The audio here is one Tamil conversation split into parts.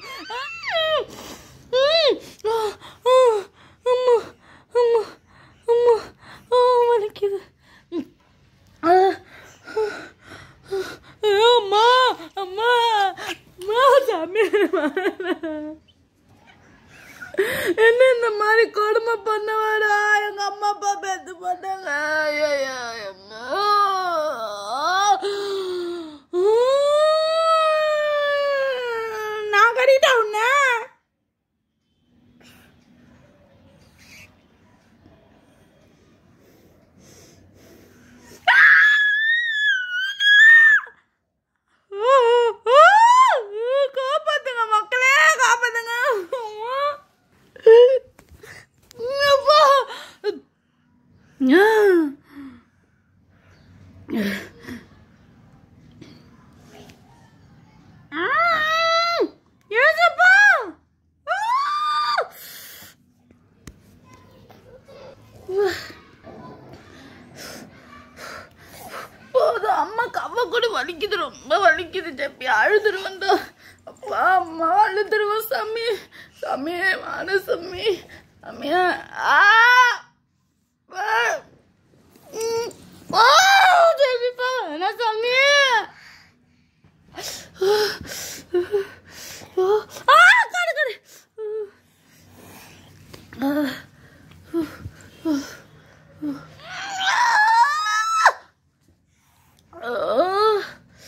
அம்மா அம்மா அம்மா ஆ வலிக்குது ஆ, அம்மா அம்மா அம்மா சாமி என்ன இந்த மாதிரி கொடுமை பண்ணவாடா எங்க அம்மா அப்பா பேத்து போட்டாங்க ஐயையோ, அம்மா. நான் கட்டிட்டேன் உன்ன காப்பாத்துங்க மக்களே காப்பாத்துங்க அம்மா. அப்பா. ஆ. ஏசப்பா. ஆ. போதும் அம்மா கவ்வ கூட வலிக்குது ரொம்ப வலிக்குது ஜப்பி அழுதுருவந்தா அப்பா அம்மா அழுதுருவோம் சாமி சாமி வான சாமி சாமியா ஆ ஆ. ம். ஆ, ஜெபிப்பா என்ன சாமி ஆ காடு காடு ஆ ஆ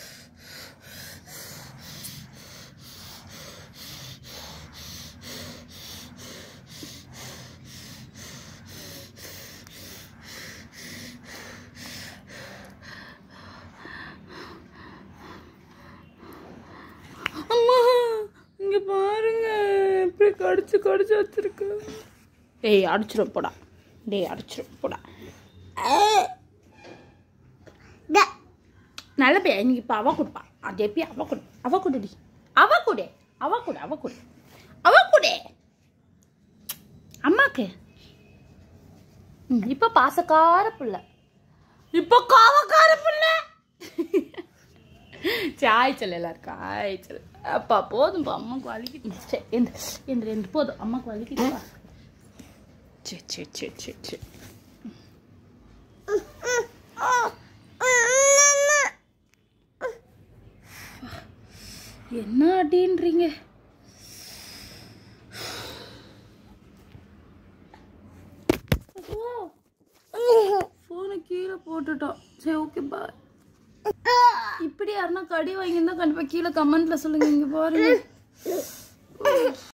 அம்மா இங்க பாருங்க எப்படி கடிச்சு கடிச்சு வச்சிருக்கு டேய் அடிச்சிடும் போடா டேய் அடிச்சிடும் போடா நல்ல பையன் இன்னைக்கு இப்போ அவ கொடுப்பா அது எப்படி அவ கொடு அவ கொடுடி அவ கொடு அவ கொடு அவ கொடு அவ கொடு அம்மாக்கு ம், இப்ப பாசக்கார புள்ள இப்ப காவக்கார புள்ள சாய்ச்சல் எல்லாருக்கும் ஆய்ச்சல் அப்பா போதும்பா அம்மாக்கு வலிக்குது சரி எந்த எந்த ரெண்டு போதும் அம்மாக்கு வலிக்குதுப்பா சரி சரி சரி சரி சரி என்ன அடின்றீங்க ஃபோனை கீழே போட்டுட்டோம் சரி ஓகே பாய் இப்படி யாருன்னா கடி வாங்கியிருந்தா கண்டிப்பா கீழே கமெண்ட்ல சொல்லுங்க இங்க பாருங்க